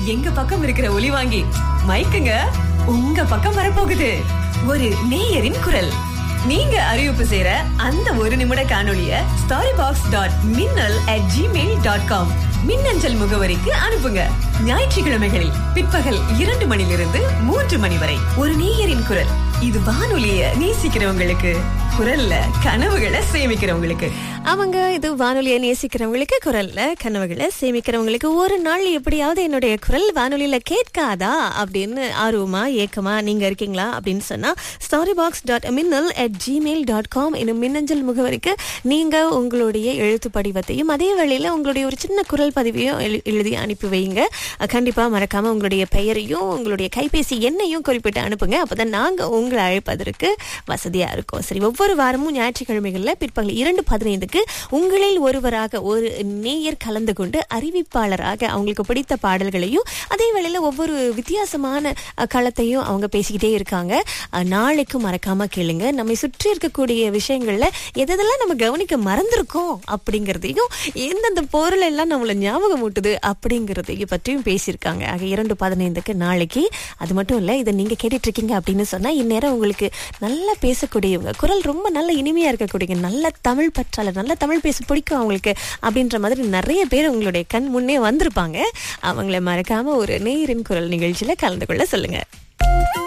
எங்க பக்கம் இருக்கிற ஒலி வாங்கி மைக்குங்க உங்க பக்கம் வரப்போகுது ஒரு நேயரின் குரல் நீங்க அறிவிப்பு செய்யற அந்த ஒரு நிமிட காணொளிய ஸ்டாரி பாக்ஸ் டாட் மின்னல் அட் ஜிமெயில் டாட் காம் மின்னஞ்சல் முகவரிக்கு அனுப்புங்க ஞாயிற்றுக்கிழமைகளில் பிற்பகல் இரண்டு மணிலிருந்து மூன்று மணி வரை ஒரு நேயரின் குரல் இது வானொலிய நேசிக்கிறவங்களுக்கு குரல்ல கனவுகளை சேமிக்கிறவங்களுக்கு அவங்க இது வானொலியை நேசிக்கிறவங்களுக்கு குரல்ல கனவுகளை சேமிக்கிறவங்களுக்கு ஒரு நாள் எப்படியாவது என்னுடைய குரல் வானொலியில கேட்காதா அப்படின்னு ஆர்வமா ஏக்கமா நீங்க இருக்கீங்களா அப்படின்னு சொன்னா ஸ்டாரி பாக்ஸ் டாட் மின்னல் அட் ஜிமெயில் டாட் காம் என்னும் மின்னஞ்சல் முகவரிக்கு நீங்க உங்களுடைய எழுத்து படிவத்தையும் அதே வேளையில உங்களுடைய ஒரு சின்ன குரல் பதிவையும் எழு- எழுதி அனுப்பி வைங்க அஹ் கண்டிப்பா மறக்காம உங்களுடைய பெயரையும் உங்களுடைய கைபேசி எண்ணையும் குறிப்பிட்டு அனுப்புங்க அப்பதான் நாங்க உங்களை அழைப்பதற்கு வசதியா இருக்கும் சரி ஒவ்வொரு வாரமும் ஞாயிற்றுக்கிழமைகள்ல பிற்பகல் இரண்டு பதினைந்துக்கு உங்களில் ஒருவராக ஒரு நேயர் கலந்து கொண்டு அறிவிப்பாளராக அவங்களுக்கு பிடித்த பாடல்களையும் அதே வேளையில ஒவ்வொரு வித்தியாசமான அஹ், களத்தையும் அவங்க பேசிக்கிட்டே இருக்காங்க அஹ், நாளைக்கும் மறக்காம கேளுங்க நம்மை சுற்றி இருக்கக்கூடிய விஷயங்கள்ல எதெல்லாம் நம்ம கவனிக்க மறந்திருக்கோம் அப்படிங்கறதையும் எந்தெந்த பொருள் எல்லாம் நம்மள ஞாபகம் ஊட்டுது அப்படிங்கறதையும் பற்றியும் பேசியிருக்காங்க ஆக இரண்டு பதினைந்துக்கு நாளைக்கு அது மட்டும் இல்ல இதை நீங்க கேட்டுட்டு இருக்கீங்க அப்படின்னு சொன்னா இந்நேரம் உங்களுக்கு நல்லா பேசக்கூடியவங்க குரல் ரொம்ப நல்ல இனிமையா இருக்கக்கூடிய நல்ல தமிழ் பற்றாளர் நல்ல தமிழ் பேச பிடிக்கும் அவங்களுக்கு அப்படின்ற மாதிரி நிறைய பேர் உங்களுடைய கண் முன்னே வந்திருப்பாங்க அவங்கள மறக்காம ஒரு நேரின் குரல் நிகழ்ச்சியில கலந்து கொள்ள சொல்லுங்க